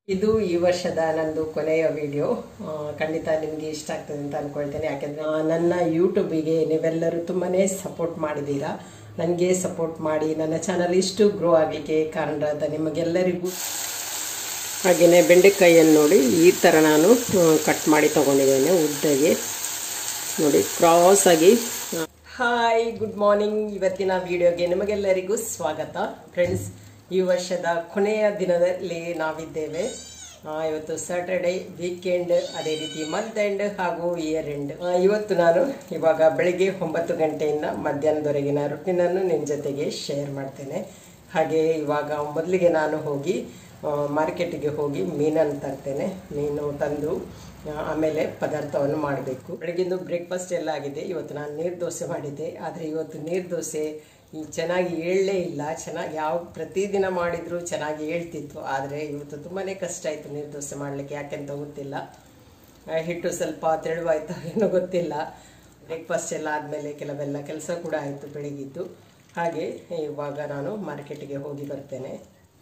ಇದು ಈ ವರ್ಷದ ನಂದು ಕೊನೆಯ ವಿಡಿಯೋ ಆ, ಖಂಡಿತ ನಿಮಗೆ ಇಷ್ಟ ಆಗ್ತದೆ ಅಂತ ಅನ್ಕೊಳ್ತೇನೆ ಯಾಕೆಂದ್ರೆ ಆ, ನನ್ನ ಯೂಟ್ಯೂಬಿಗೆ ನೀವೆಲ್ಲರೂ ತುಂಬಾನೇ ಸಪೋರ್ಟ್ ಮಾಡಿದ್ದೀರಾ ನನಗೆ ಸಪೋರ್ಟ್ ಮಾಡಿ ನನ್ನ ಚಾನಲ್ ಇಷ್ಟು ಗ್ರೋ ಆಗಲಿಕ್ಕೆ ಕಾರಣರಾದ ನಿಮಗೆಲ್ಲರಿಗೂ ಹಾಗೆಯೇ ಬೆಂಡೆಕಾಯಿಯನ್ನು ನೋಡಿ ಈ ಥರ ನಾನು ಕಟ್ ಮಾಡಿ ತಗೊಂಡಿದ್ದೇನೆ ಉದ್ದಗೆ ನೋಡಿ ಕ್ರಾಸ್ ಆಗಿ ಹಾಯ್ ಗುಡ್ ಮಾರ್ನಿಂಗ್ ಇವತ್ತಿನ ವಿಡಿಯೋಗೆ ನಿಮಗೆಲ್ಲರಿಗೂ ಸ್ವಾಗತ ಫ್ರೆಂಡ್ಸ್ ಈ ವರ್ಷದ ಕೊನೆಯ ದಿನದಲ್ಲಿ ನಾವಿದ್ದೇವೆ ಆ, ಇವತ್ತು ಸ್ಯಾಟರ್ಡೇ ವೀಕೆಂಡ್ ಅದೇ ರೀತಿ ಮಂತ್ ಎಂಡ್ ಹಾಗೂ ಇಯರ್ ಎಂಡ್ ಇವತ್ತು ನಾನು ಇವಾಗ ಬೆಳಿಗ್ಗೆ ಒಂಬತ್ತು ಗಂಟೆಯಿಂದ ಮಧ್ಯಾಹ್ನದವರೆಗಿನ ರುಟೀನನ್ನು ನಿಮ್ಮ ಜೊತೆಗೆ ಶೇರ್ ಮಾಡ್ತೇನೆ ಹಾಗೆ ಇವಾಗ ಮೊದಲಿಗೆ ನಾನು ಹೋಗಿ ಮಾರ್ಕೆಟಿಗೆ ಹೋಗಿ ಮೀನನ್ನು ತರ್ತೇನೆ ಮೀನು ತಂದು ಆ, ಆಮೇಲೆ ಪದಾರ್ಥವನ್ನು ಮಾಡಬೇಕು ಬೆಳಗಿಂದು ಬ್ರೇಕ್ಫಾಸ್ಟ್ ಎಲ್ಲ ಆಗಿದೆ ಇವತ್ತು ನಾನು ನೀರು ದೋಸೆ ಮಾಡಿದ್ದೆ ಆದರೆ ಇವತ್ತು ನೀರು ದೋಸೆ ಈ ಚೆನ್ನಾಗಿ ಏಳಲೇ ಇಲ್ಲ ಚೆನ್ನಾಗಿ ಯಾವ ಪ್ರತಿದಿನ ಮಾಡಿದರೂ ಚೆನ್ನಾಗಿ ಹೇಳ್ತಿತ್ತು ಆದರೆ ಇವತ್ತು ತುಂಬಾ ಕಷ್ಟ ಆಯಿತು ನೀರು ದೋಸೆ ಮಾಡಲಿಕ್ಕೆ ಯಾಕೆಂತ ಗೊತ್ತಿಲ್ಲ ಆ, ಹಿಟ್ಟು ಸ್ವಲ್ಪ ತೆಳುವಾಯ್ತು ಏನೋ ಗೊತ್ತಿಲ್ಲ ಬ್ರೇಕ್ಫಾಸ್ಟ್ ಎಲ್ಲ ಆದಮೇಲೆ ಕೆಲವೆಲ್ಲ ಕೆಲಸ ಕೂಡ ಆಯಿತು ಬೆಳಗಿದ್ದು ಹಾಗೆ ಇವಾಗ ನಾನು ಮಾರ್ಕೆಟಿಗೆ ಹೋಗಿ ಬರ್ತೇನೆ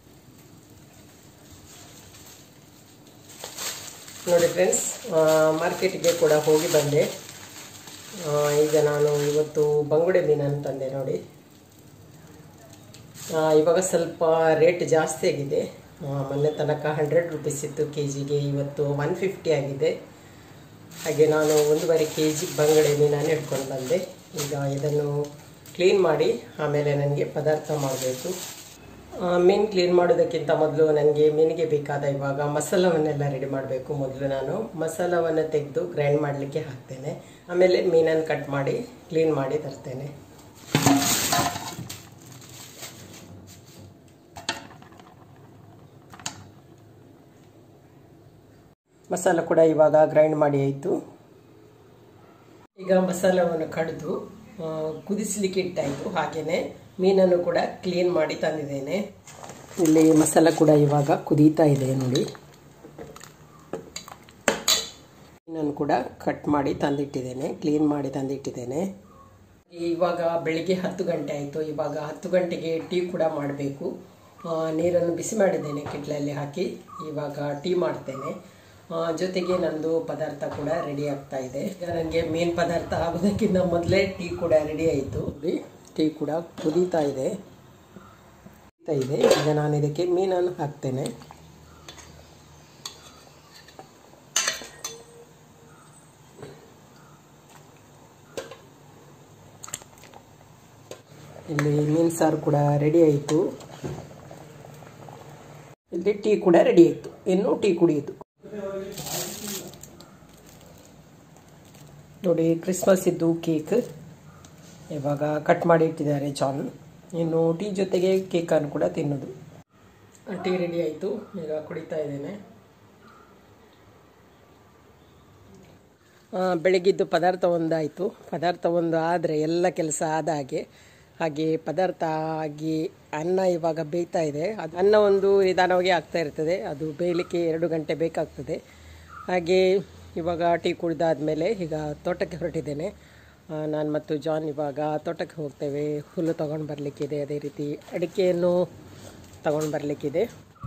ನೋಡಿ ಫ್ರೆಂಡ್ಸ್ ಮಾರ್ಕೆಟಿಗೆ ಕೂಡ ಹೋಗಿ ಬಂದೆ ಆ, ಈಗ ನಾನು ಇವತ್ತು ಬಂಗುಡೆ ಮೀನನ್ನು ತಂದೆ ನೋಡಿ ಆ, ಇವಾಗ ಸ್ವಲ್ಪ ರೇಟ್ ಜಾಸ್ತಿ ಆಗಿದೆ ಆ, ಮೊನ್ನೆ ತನಕ ಹಂಡ್ರೆಡ್ ರುಪೀಸ್ ಇತ್ತು ಕೆ ಜಿಗೆ ಇವತ್ತು ಒನ್ ಫಿಫ್ಟಿ ಆಗಿದೆ ಹಾಗೆ ನಾನು ಒಂದೂವರೆ ಕೆ ಜಿ ಬಂಗಡೆ ಮೀನನ್ನು ಹಿಡ್ಕೊಂಡು ಬಂದೆ ಈಗ ಇದನ್ನು ಕ್ಲೀನ್ ಮಾಡಿ ಆಮೇಲೆ ನನಗೆ ಪದಾರ್ಥ ಮಾಡಬೇಕು ಮೀನು ಕ್ಲೀನ್ ಮಾಡೋದಕ್ಕಿಂತ ಮೊದಲು ನನಗೆ ಮೀನಿಗೆ ಬೇಕಾದ ಇವಾಗ ಮಸಾಲವನ್ನೆಲ್ಲ ರೆಡಿ ಮಾಡಬೇಕು ಮೊದಲು ನಾನು ಮಸಾಲವನ್ನು ತೆಗೆದು ಗ್ರೈಂಡ್ ಮಾಡಲಿಕ್ಕೆ ಹಾಕ್ತೇನೆ ಆಮೇಲೆ ಮೀನನ್ನು ಕಟ್ ಮಾಡಿ ಕ್ಲೀನ್ ಮಾಡಿ ತರ್ತೇನೆ ಮಸಾಲ ಕೂಡ ಇವಾಗ ಗ್ರೈಂಡ್ ಮಾಡಿ ಆಯಿತು ಈಗ ಮಸಾಲವನ್ನು ಕಡಿದು ಆ, ಕುದಿಸ್ಲಿಕ್ಕೆ ಇಟ್ಟಾಯಿತು ಹಾಗೆಯೇ ಮೀನನ್ನು ಕೂಡ ಕ್ಲೀನ್ ಮಾಡಿ ತಂದಿದ್ದೇನೆ ಇಲ್ಲಿ ಮಸಾಲ ಕೂಡ ಇವಾಗ ಕುದೀತಾ ಇದೆ ನೋಡಿ ಮೀನನ್ನು ಕೂಡ ಕಟ್ ಮಾಡಿ ತಂದಿಟ್ಟಿದ್ದೇನೆ ಕ್ಲೀನ್ ಮಾಡಿ ತಂದಿಟ್ಟಿದ್ದೇನೆ ಇವಾಗ ಬೆಳಿಗ್ಗೆ ಹತ್ತು ಗಂಟೆ ಆಯಿತು ಇವಾಗ ಹತ್ತು ಗಂಟೆಗೆ ಟೀ ಕೂಡ ಮಾಡಬೇಕು ನೀರನ್ನು ಬಿಸಿ ಮಾಡಿದ್ದೇನೆ ಕಿಟ್ಲಲ್ಲಿ ಹಾಕಿ ಇವಾಗ ಟೀ ಮಾಡ್ತೇನೆ ಆ, ಜೊತೆಗೆ ನಂದು ಪದಾರ್ಥ ಕೂಡ ರೆಡಿ ಆಗ್ತಾ ಇದೆ ಈಗ ನನಗೆ ಮೇನ್ ಪದಾರ್ಥ ಆಗೋದಕ್ಕಿಂತ ಮೊದಲೇ ಟೀ ಕೂಡ ರೆಡಿ ಆಯಿತು ಟೀ ಕೂಡ ಕುದೀತಾ ಇದೆ ಕುದೀತಾ ಇದೆ ಈಗ ನಾನು ಇದಕ್ಕೆ ಮೀನನ್ನು ಹಾಕ್ತೇನೆ ಇಲ್ಲಿ ಮೀನು ಸಾರು ಕೂಡ ರೆಡಿ ಆಯಿತು ಇಲ್ಲಿ ಟೀ ಕೂಡ ರೆಡಿ ಆಯಿತು ಇನ್ನು ಟೀ ಕುಡಿಯಿತು ನೋಡಿ ಕ್ರಿಸ್ಮಸ್ ಇದ್ದು ಕೇಕ್ ಇವಾಗ ಕಟ್ ಮಾಡಿ ಇಟ್ಟಿದ್ದಾರೆ ಜಾನ್ ಇನ್ನು ಟೀ ಜೊತೆಗೆ ಕೇಕನ್ನು ಕೂಡ ತಿನ್ನೋದು ಟೀ ರೆಡಿ ಆಯಿತು ಈಗ ಕುಡಿತಾ ಇದ್ದೇನೆ ಆ, ಬೆಳಗಿದ್ದು ಪದಾರ್ಥ ಒಂದಾಯಿತು ಪದಾರ್ಥ ಒಂದು ಆದರೆ ಎಲ್ಲ ಕೆಲಸ ಆದ ಹಾಗೆ ಹಾಗೆ ಪದಾರ್ಥ ಆಗಿ ಅನ್ನ ಇವಾಗ ಬೇಯ್ತಾ ಇದೆ ಅದು ಅನ್ನ ಒಂದು ನಿಧಾನವಾಗಿ ಆಗ್ತಾ ಇರ್ತದೆ ಅದು ಬೇಯಲಿಕ್ಕೆ ಎರಡು ಗಂಟೆ ಬೇಕಾಗ್ತದೆ ಹಾಗೆ ಇವಾಗ ಟೀ ಕುಡಿದಾದ್ಮೇಲೆ ಈಗ ತೋಟಕ್ಕೆ ಹೊರಟಿದ್ದೇನೆ ನಾನು ಮತ್ತು ಜಾನ್ ಇವಾಗ ತೋಟಕ್ಕೆ ಹೋಗ್ತೇವೆ ಹುಲ್ಲು ತಗೊಂಡು ಬರಲಿಕ್ಕಿದೆ ಅದೇ ರೀತಿ ಅಡಿಕೆಯನ್ನು ತಗೊಂಡು ಬರಲಿಕ್ಕಿದೆ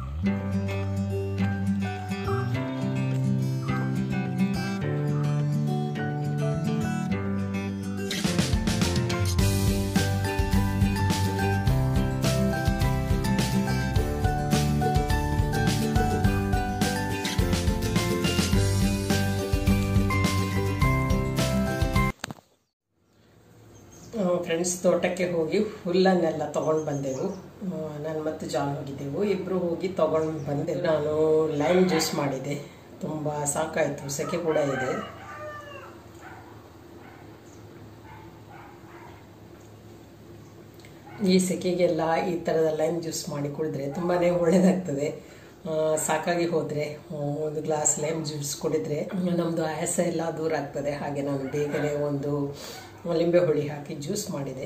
ಫ್ರೆಂಡ್ಸ್ ತೋಟಕ್ಕೆ ಹೋಗಿ ಹುಲ್ಲನ್ನೆಲ್ಲ ತಗೊಂಡು ಬಂದೆವು ಆ, ನಾನು ಮತ್ತು ಜಾನ್ ಹೋಗಿದ್ದೆವು ಇಬ್ಬರು ಹೋಗಿ ತಗೊಂಡು ಬಂದೆ ನಾನು ಲೈಮ್ ಜ್ಯೂಸ್ ಮಾಡಿದೆ ತುಂಬ ಸಾಕಾಯಿತು ಸೆಕೆ ಕೂಡ ಇದೆ ಈ ಸೆಕೆಗೆಲ್ಲ ಈ ಥರದ ಲೈಮ್ ಜ್ಯೂಸ್ ಮಾಡಿ ಕುಡಿದ್ರೆ ತುಂಬಾ ಒಳ್ಳೆಯದಾಗ್ತದೆ ಆ, ಸಾಕಾಗಿ ಹೋದರೆ ಒಂದು ಗ್ಲಾಸ್ ಲೈಮ್ ಜ್ಯೂಸ್ ಕುಡಿದ್ರೆ ನಮ್ಮದು ಆಯಾಸ ಎಲ್ಲ ದೂರ ಆಗ್ತದೆ ಹಾಗೆ ನಾನು ಬೇಗನೆ ಒಂದು ಲಿಂಬೆ ಹುಳಿ ಹಾಕಿ ಜ್ಯೂಸ್ ಮಾಡಿದೆ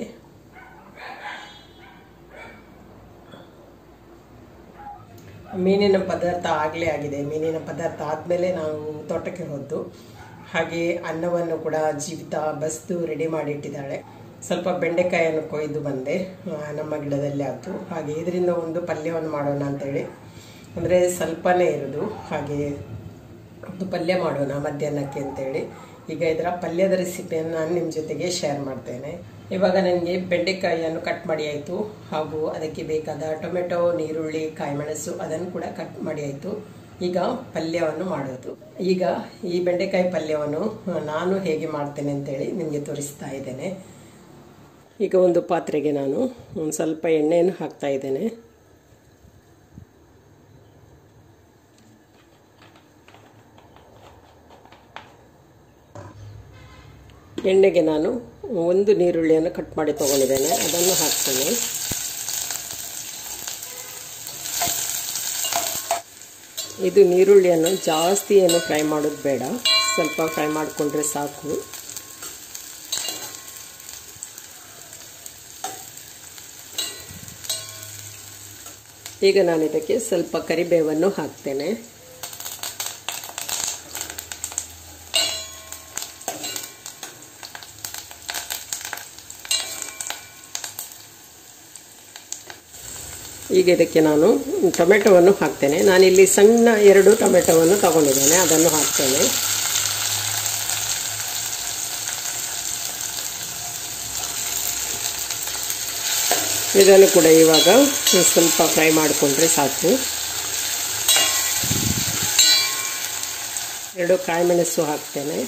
ಮೀನಿನ ಪದಾರ್ಥ ಆಗಲೇ ಆಗಿದೆ ಮೀನಿನ ಪದಾರ್ಥ ಆದಮೇಲೆ ನಾವು ತೋಟಕ್ಕೆ ಹೋದ್ದು ಹಾಗೆ ಅನ್ನವನ್ನು ಕೂಡ ಜೀವಿತ ಬಸ್ದು ರೆಡಿ ಮಾಡಿಟ್ಟಿದ್ದಾಳೆ ಸ್ವಲ್ಪ ಬೆಂಡೆಕಾಯನ್ನು ಕೊಯ್ದು ಬಂದೆ ಆ, ನಮ್ಮ ಗಿಡದಲ್ಲಿ ಆಯಿತು ಹಾಗೆ ಇದರಿಂದ ಒಂದು ಪಲ್ಯವನ್ನು ಮಾಡೋಣ ಅಂತೇಳಿ ಅಂದರೆ ಸ್ವಲ್ಪನೇ ಇರೋದು ಹಾಗೆ ಒಂದು ಪಲ್ಯ ಮಾಡೋಣ ಮಧ್ಯಾಹ್ನಕ್ಕೆ ಅಂತೇಳಿ ಈಗ ಇದರ ಪಲ್ಯದ ರೆಸಿಪಿಯನ್ನು ನಾನು ನಿಮ್ಮ ಜೊತೆಗೆ ಶೇರ್ ಮಾಡ್ತೇನೆ ಇವಾಗ ನನಗೆ ಬೆಂಡೆಕಾಯಿಯನ್ನು ಕಟ್ ಮಾಡಿ ಆಯಿತು ಹಾಗೂ ಅದಕ್ಕೆ ಬೇಕಾದ ಟೊಮೆಟೊ ನೀರುಳ್ಳಿ ಕಾಯಿಮೆಣಸು ಅದನ್ನು ಕೂಡ ಕಟ್ ಮಾಡಿ ಆಯಿತು ಈಗ ಪಲ್ಯವನ್ನು ಮಾಡೋದು ಈಗ ಈ ಬೆಂಡೆಕಾಯಿ ಪಲ್ಯವನ್ನು ನಾನು ಹೇಗೆ ಮಾಡ್ತೇನೆ ಅಂತೇಳಿ ನಿಮಗೆ ತೋರಿಸ್ತಾ ಇದ್ದೇನೆ ಈಗ ಒಂದು ಪಾತ್ರೆಗೆ ನಾನು ಒಂದು ಸ್ವಲ್ಪ ಎಣ್ಣೆಯನ್ನು ಹಾಕ್ತಾ ಇದ್ದೇನೆ ಎಣ್ಣೆಗೆ ನಾನು ಒಂದು ನೀರುಳ್ಳಿಯನ್ನು ಕಟ್ ಮಾಡಿ ತೊಗೊಂಡಿದ್ದೇನೆ ಅದನ್ನು ಹಾಕ್ತೇನೆ ಇದು ನೀರುಳ್ಳಿಯನ್ನು ಜಾಸ್ತಿ ಏನು ಫ್ರೈ ಮಾಡೋದು ಬೇಡ ಸ್ವಲ್ಪ ಫ್ರೈ ಮಾಡಿಕೊಂಡ್ರೆ ಸಾಕು ಈಗ ನಾನು ಇದಕ್ಕೆ ಸ್ವಲ್ಪ ಕರಿಬೇವನ್ನು ಹಾಕ್ತೇನೆ ಈಗ ಇದಕ್ಕೆ ನಾನು ಟೊಮೆಟೊವನ್ನು ಹಾಕ್ತೇನೆ ನಾನಿಲ್ಲಿ ಸಣ್ಣ ಎರಡು ಟೊಮೆಟೊವನ್ನು ತಗೊಂಡಿದ್ದೇನೆ ಅದನ್ನು ಹಾಕ್ತೇನೆ ಇದನ್ನು ಕೂಡ ಇವಾಗ ಸ್ವಲ್ಪ ಫ್ರೈ ಮಾಡಿಕೊಂಡ್ರೆ ಸಾಕು ಎರಡು ಕಾಯಿಮೆಣಸು ಹಾಕ್ತೇನೆ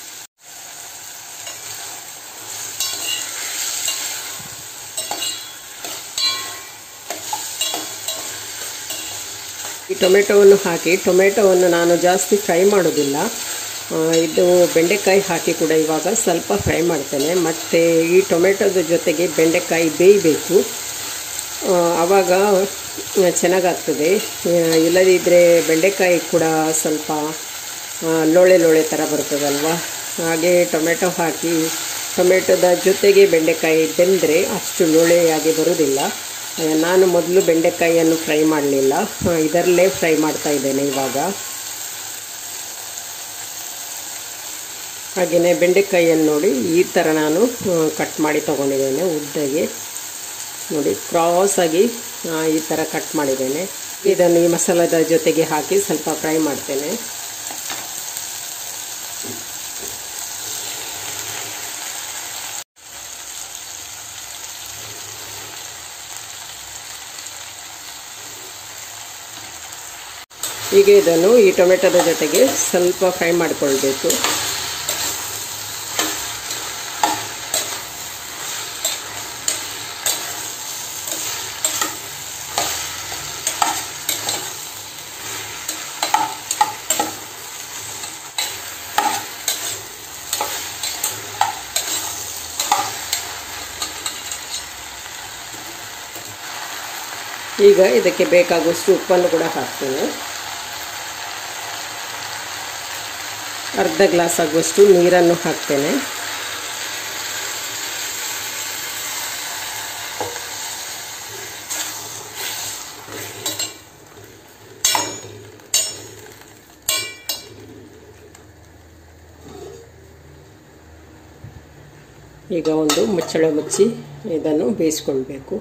ಈ ಟೊಮೆಟೊವನ್ನು ಹಾಕಿ ಟೊಮೆಟೊವನ್ನು ನಾನು ಜಾಸ್ತಿ ಫ್ರೈ ಮಾಡೋದಿಲ್ಲ ಇದು ಬೆಂಡೆಕಾಯಿ ಹಾಕಿ ಕೂಡ ಇವಾಗ ಸ್ವಲ್ಪ ಫ್ರೈ ಮಾಡ್ತೇನೆ ಮತ್ತು ಈ ಟೊಮೆಟೊದ ಜೊತೆಗೆ ಬೆಂಡೆಕಾಯಿ ಬೇಯಬೇಕು ಆವಾಗ ಚೆನ್ನಾಗಾಗ್ತದೆ ಇಲ್ಲದಿದ್ದರೆ ಬೆಂಡೆಕಾಯಿ ಕೂಡ ಸ್ವಲ್ಪ ಲೋಳೆ ಲೋಳೆ ಥರ ಬರ್ತದಲ್ವ ಹಾಗೆ ಟೊಮೆಟೊ ಹಾಕಿ ಟೊಮೆಟೊದ ಜೊತೆಗೆ ಬೆಂಡೆಕಾಯಿ ಬೆಂದರೆ ಅಷ್ಟು ಲೋಳೆಯಾಗಿ ಬರೋದಿಲ್ಲ ನಾನು ಮೊದಲು ಬೆಂಡೆಕಾಯಿಯನ್ನು ಫ್ರೈ ಮಾಡಲಿಲ್ಲ ಇದರಲ್ಲೇ ಫ್ರೈ ಮಾಡ್ತಾ ಇದ್ದೇನೆ ಇವಾಗ ಹಾಗೆಯೇ ಬೆಂಡೆಕಾಯಿಯನ್ನು ನೋಡಿ ಈ ಥರ ನಾನು ಕಟ್ ಮಾಡಿ ತೊಗೊಂಡಿದ್ದೇನೆ ಉದ್ದಗೆ ನೋಡಿ ಕ್ರಾಸಾಗಿ ಈ ಥರ ಕಟ್ ಮಾಡಿದ್ದೇನೆ ಇದನ್ನು ಈ ಮಸಾಲದ ಜೊತೆಗೆ ಹಾಕಿ ಸ್ವಲ್ಪ ಫ್ರೈ ಮಾಡ್ತೇನೆ ಈಗ ಇದನ್ನು ಈ ಟೊಮೆಟೊದ ಜೊತೆಗೆ ಸ್ವಲ್ಪ ಫ್ರೈ ಮಾಡಿಕೊಳ್ಬೇಕು ಈಗ ಇದಕ್ಕೆ ಬೇಕಾಗುವಷ್ಟು ಉಪ್ಪನ್ನು ಕೂಡ ಹಾಕ್ತೇನೆ ಅರ್ಧ ಗ್ಲಾಸ್ ಆಗುವಷ್ಟು ನೀರನ್ನು ಹಾಕ್ತೇನೆ ಈಗ ಒಂದು ಮುಚ್ಚಳ ಮುಚ್ಚಿ ಇದನ್ನು ಬೇಯಿಸ್ಕೊಳ್ಬೇಕು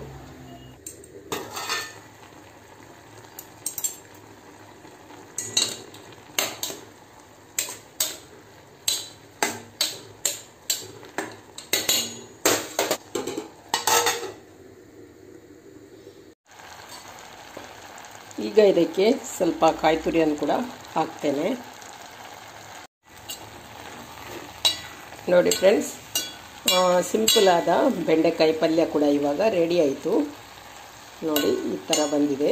ಈಗ ಇದಕ್ಕೆ ಸ್ವಲ್ಪ ಕಾಯಿ ತುರಿಯನ್ನು ಕೂಡ ಹಾಕ್ತೇನೆ ನೋಡಿ ಫ್ರೆಂಡ್ಸ್ ಸಿಂಪಲ್ ಆದ ಬೆಂಡೆಕಾಯಿ ಪಲ್ಯ ಕೂಡ ಇವಾಗ ರೆಡಿ ಆಯಿತು ನೋಡಿ ಈ ಥರ ಬಂದಿದೆ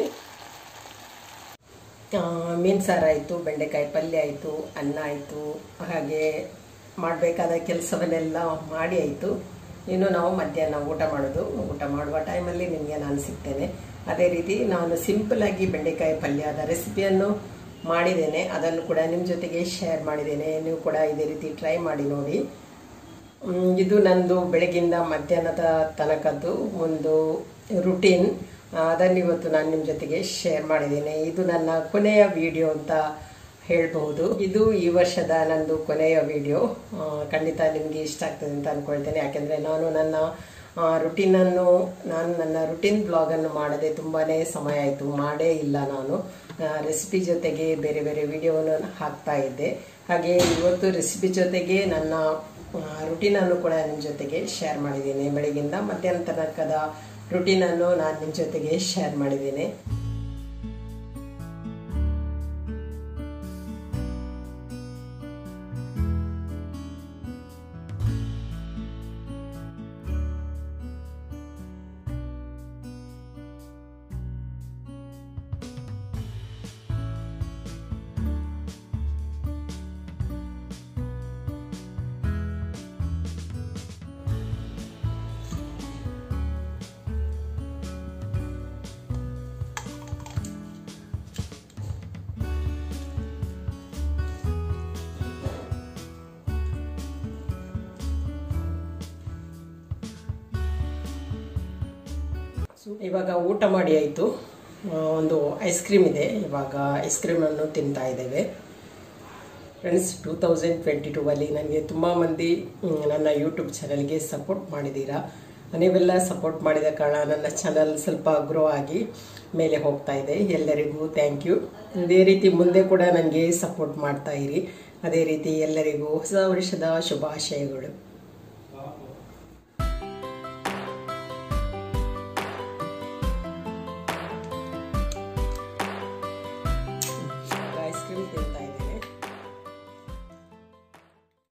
ಮೀನು ಸಾರು ಆಯಿತು ಬೆಂಡೆಕಾಯಿ ಪಲ್ಯ ಆಯಿತು ಅನ್ನ ಆಯಿತು ಹಾಗೆ ಮಾಡಬೇಕಾದ ಕೆಲಸವನ್ನೆಲ್ಲ ಮಾಡಿ ಆಯಿತು ಇನ್ನು ನಾವು ಮಧ್ಯಾಹ್ನ ಊಟ ಮಾಡೋದು ಊಟ ಮಾಡುವ ಟೈಮಲ್ಲಿ ನಿಮಗೆ ನಾನು ಸಿಗ್ತೇನೆ ಅದೇ ರೀತಿ ನಾನು ಸಿಂಪಲ್ ಆಗಿ ಬೆಂಡೆಕಾಯಿ ಪಲ್ಯದ ರೆಸಿಪಿಯನ್ನು ಮಾಡಿದ್ದೇನೆ ಅದನ್ನು ಕೂಡ ನಿಮ್ಮ ಜೊತೆಗೆ ಶೇರ್ ಮಾಡಿದ್ದೇನೆ ನೀವು ಕೂಡ ಇದೇ ರೀತಿ ಟ್ರೈ ಮಾಡಿ ನೋಡಿ ಇದು ನಂದು ಬೆಳಗಿಂದ ಮಧ್ಯಾಹ್ನದ ತನಕದ್ದು ಒಂದು ರುಟೀನ್ ಅದನ್ನು ಇವತ್ತು ನಾನು ನಿಮ್ಮ ಜೊತೆಗೆ ಶೇರ್ ಮಾಡಿದ್ದೇನೆ ಇದು ನನ್ನ ಕೊನೆಯ ವಿಡಿಯೋ ಅಂತ ಹೇಳ್ಬಹುದು ಇದು ಈ ವರ್ಷದ ನಂದು ಕೊನೆಯ ವಿಡಿಯೋ ಖಂಡಿತ ನಿಮಗೆ ಇಷ್ಟ ಆಗ್ತದೆ ಅಂತ ಅಂದ್ಕೊಳ್ತೇನೆ ಯಾಕೆಂದರೆ ನಾನು ನನ್ನ ರುಟೀನನ್ನು ನಾನು ನನ್ನ ರುಟೀನ್ ಬ್ಲಾಗನ್ನು ಮಾಡದೆ ತುಂಬಾ ಸಮಯ ಆಯಿತು ಮಾಡೇ ಇಲ್ಲ ನಾನು ರೆಸಿಪಿ ಜೊತೆಗೆ ಬೇರೆ ಬೇರೆ ವಿಡಿಯೋವನ್ನು ಹಾಕ್ತಾ ಇದ್ದೆ ಹಾಗೆ ಇವತ್ತು ರೆಸಿಪಿ ಜೊತೆಗೆ ನನ್ನ ರುಟೀನನ್ನು ಕೂಡ ನಿಮ್ಮ ಜೊತೆಗೆ ಶೇರ್ ಮಾಡಿದ್ದೀನಿ ಬೆಳಗಿಂದ ಮಧ್ಯಾಹ್ನ ತನಕದ ರುಟೀನನ್ನು ನಾನು ನಿಮ್ಮ ಜೊತೆಗೆ ಶೇರ್ ಮಾಡಿದ್ದೀನಿ ಇವಾಗ ಊಟ ಮಾಡಿ ಆಯಿತು ಒಂದು ಐಸ್ ಕ್ರೀಮ್ ಇದೆ ಇವಾಗ ಐಸ್ ಕ್ರೀಮನ್ನು ತಿಂತಾ ಇದ್ದೇವೆ friends two thousand twenty two ಅಲ್ಲಿ ನನಗೆ ತುಂಬ ಮಂದಿ ನನ್ನ ಯೂಟ್ಯೂಬ್ ಚಾನಲ್ಗೆ ಸಪೋರ್ಟ್ ಮಾಡಿದ್ದೀರಾ ನೀವೆಲ್ಲ ಸಪೋರ್ಟ್ ಮಾಡಿದ ಕಾರಣ ನನ್ನ ಚಾನಲ್ ಸ್ವಲ್ಪ ಗ್ರೋ ಆಗಿ ಮೇಲೆ ಹೋಗ್ತಾ ಇದೆ ಎಲ್ಲರಿಗೂ ಥ್ಯಾಂಕ್ ಯು ಇದೇ ರೀತಿ ಮುಂದೆ ಕೂಡ ನನಗೆ ಸಪೋರ್ಟ್ ಮಾಡ್ತಾ ಇರಿ ಅದೇ ರೀತಿ ಎಲ್ಲರಿಗೂ ಹೊಸ ವರ್ಷದ ಶುಭಾಶಯಗಳು